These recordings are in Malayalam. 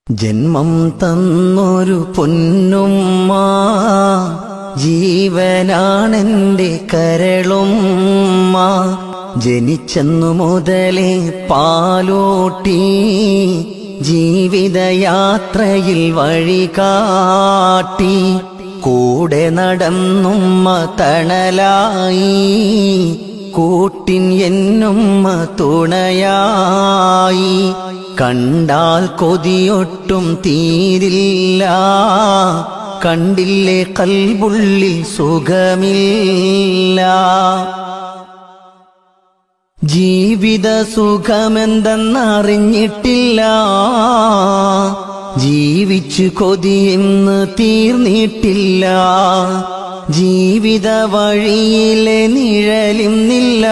ജന്മം തന്നൊരു പൊന്നുമ്മ ജീവനാണെന്റെ കരളുമ്മ ജനിച്ചെന്നു മുതലേ പാലോട്ടി ജീവിതയാത്രയിൽ വഴി കാട്ടി കൂടെ നടന്നുമ്മ തണലായി കൂട്ടിൻ എന്നുമ്മ തുണയായി കണ്ടാൽ കൊതിയൊട്ടും തീരില്ല കണ്ടില്ലേ കൽബുള്ളിൽ സുഖമില്ല ജീവിത സുഖമെന്തെന്നറിഞ്ഞിട്ടില്ല ജീവിച്ചു കൊതിയെന്ന് തീർന്നിട്ടില്ല ജീവിത വഴിയിലെ നിഴലിന്നില്ല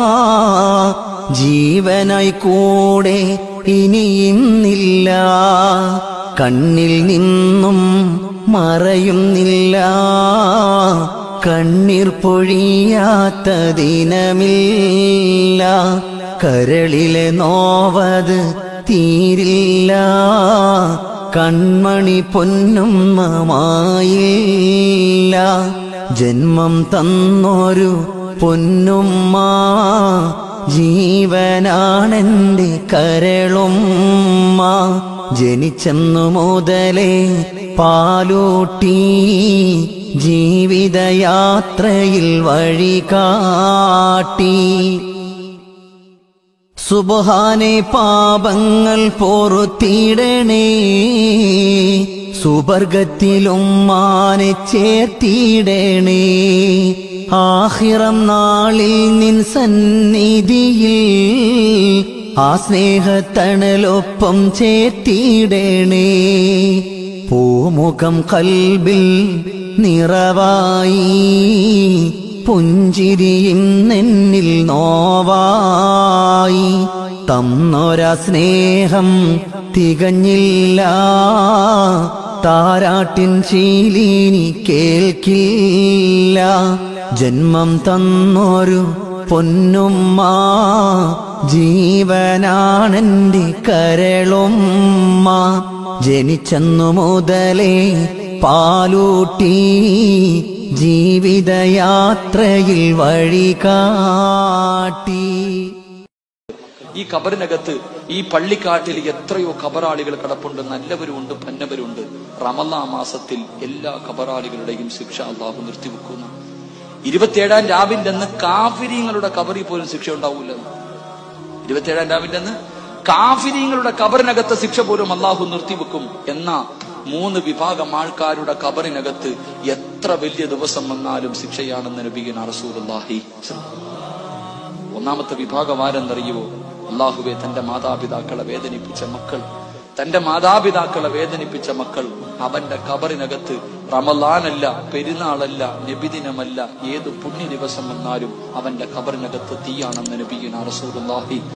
ജീവനായി കൂടെ ഇനിയുന്നില്ല കണ്ണിൽ നിന്നും മറയുന്നില്ല കണ്ണീർ പൊഴിയാത്ത ദിനമില്ല കരളിലെ നോവത് തീരില്ല കൺമണി പൊന്നുമ്മമായില്ല ജന്മം തന്നൊരു പൊന്നുമ്മ ജീവനാണെന്റെ കരളുമ്മ ജനിച്ചെന്നു മുതലേ പാലൂട്ടി ജീവിതയാത്രയിൽ വഴി കാട്ടി സുബഹാനെ പാപങ്ങൾ പൊറുത്തിടണേ സുവർഗത്തിലും മാനെ ചേർത്തിടണേ ആഹിറം നാളിൽ നിൻ സന്നിധിയിൽ ആ സ്നേഹത്തണലൊപ്പം ചേർത്തിടണേ പൂമുഖം കൽബിൽ നിറവായി പുഞ്ചിരിയും നെന്നിൽ നോവായി തന്നൊര സ്നേഹം തികഞ്ഞില്ല താരാട്ടിൻ ശീലിനി കേൾക്കില്ല ജന്മം തന്നൊരു പൊന്നുമ്മ ജീവനാണെന്റെ കരളുമ്മ ജനിച്ചെന്നു മുതലേ പാലൂട്ടി ജീവിതയാത്രയിൽ വഴി കാട്ടി ഈ കബറിനകത്ത് ഈ പള്ളിക്കാട്ടിൽ എത്രയോ കബറാളികൾ കിടപ്പുണ്ട് നല്ലവരുമുണ്ട് പന്നവരുണ്ട് റമല്ലാ മാസത്തിൽ എല്ലാ കബറാളികളുടെയും ശിക്ഷ അള്ളാഹു നിർത്തിവെക്കുന്നു ഇരുപത്തിയേഴാം രാവിന്റെ അന്ന് കാഫിരിങ്ങളുടെ കബറിൽ പോലും ശിക്ഷ ഉണ്ടാവൂല ഇരുപത്തിയേഴാം രാവിന്റെ അന്ന് കാഫിരിങ്ങളുടെ കബറിനകത്ത് ശിക്ഷ പോലും അള്ളാഹു നിർത്തിവെക്കും എന്ന മൂന്ന് വിഭാഗം ആൾക്കാരുടെ കബറിനകത്ത് എത്ര വലിയ ദിവസം വന്നാലും ശിക്ഷയാണെന്ന് നബിയൻ റസൂലുള്ളാഹി ഒന്നാമത്തെ വിഭാഗം ആരെന്നറിയുവോ അള്ളാഹുവെ തന്റെ മാതാപിതാക്കളെ വേദനിപ്പിച്ച മക്കൾ തന്റെ മാതാപിതാക്കളെ വേദനിപ്പിച്ച മക്കൾ അവന്റെ കബറിനകത്ത് റമലാനല്ല പെരുന്നാളല്ല നബിദിനമല്ല ഏത് പുണ്യ ദിവസം വന്നാലും അവന്റെ കബറിനകത്ത് തീയാണെന്ന് നബിയൻ റസൂലുള്ളാഹി